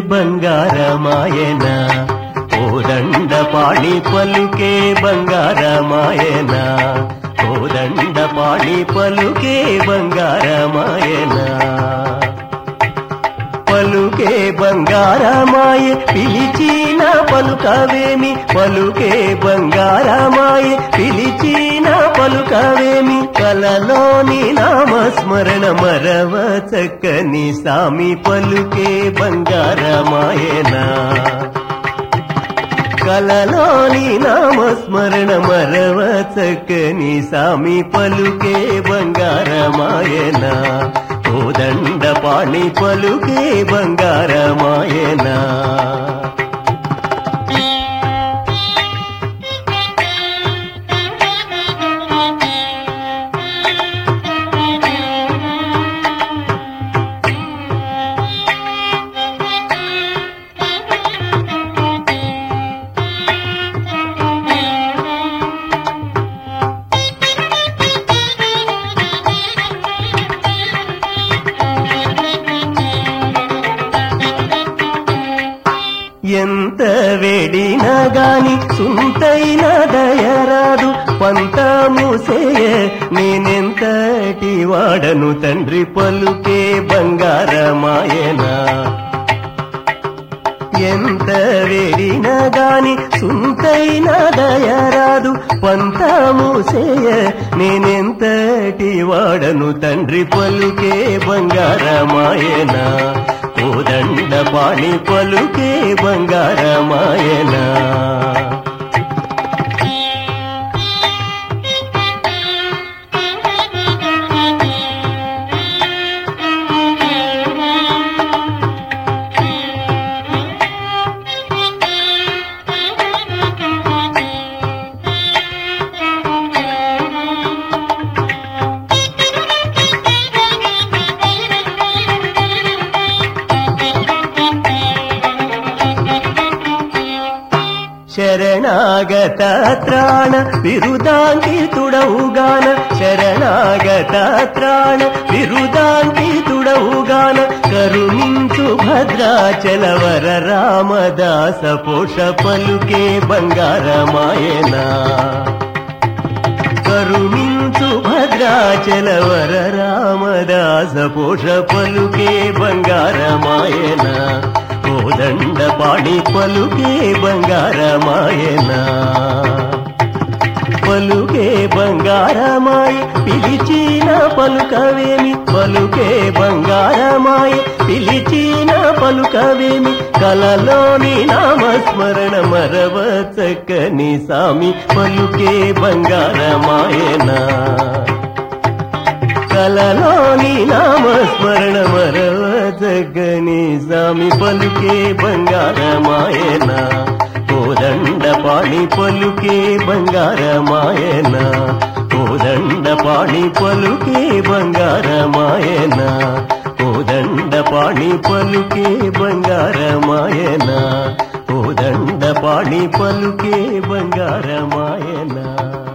బంగారమాయన కోదండ పాణి పలుకే బంగారమాయన కోదండ పాణి పలుకే బంగారమాయన పలుకే బంగారమాయ పిలిచిన పలుకవేమి పలుకే బంగారమాయ పిలిచిన పలుకవేమి కలలోని నామస్మరణ మరవ చక్కని సామి పలుకే బంగారమాయనా కలలోని నామస్మరణ మరవ చక్కని సామి పలుకే బంగారమాయన కోదండ పాణి పలుకే బంగారమాయన ఎంత వేడినా గాని సుంతైన దయరాదు పంతము సేయ నేనెంతటి వాడను తండ్రి పలుకే బంగారమాయనా ఎంత వేడినా గాని సుంతైన దయరాదు పంతము సేయ నేనెంతటి వాడను తండ్రి పలుకే బంగారమాయన కోదండ పాణి పలుకే బంగారమాయనా శరణాగత త్రాణ విరుదాంకితుడవుగాన శరణాగత త్రాణ విరుదాంకితుడవుగాన కరుణించు భద్రాచలవర రామదాస పోష పలుకే బంగారమాయనా కరుణించు భద్రాచలవర రామదాస పోష పలుకే బంగారమాయన కోదండ పాణి పలుకే బంగారమాయన పలుకే బంగారమాయ పిలిచిన పలుకవేమి పలుకే బంగారమాయ పిలిచిన పలుకవేమి కలలోని నామస్మరణ మరవ చక్కని సామి పలుకే బంగారమాయనా కలలోని నామస్మరణ మరవ జగని సామి పలుకే బంగారమాయన కోదండ పాణి పలుకే బంగారమాయన కోదండ పాణి పలుకే బంగారమాయన కోదండ పాణి పలుకే బంగారమాయన కోదండ పాణి పలుకే బంగారమాయన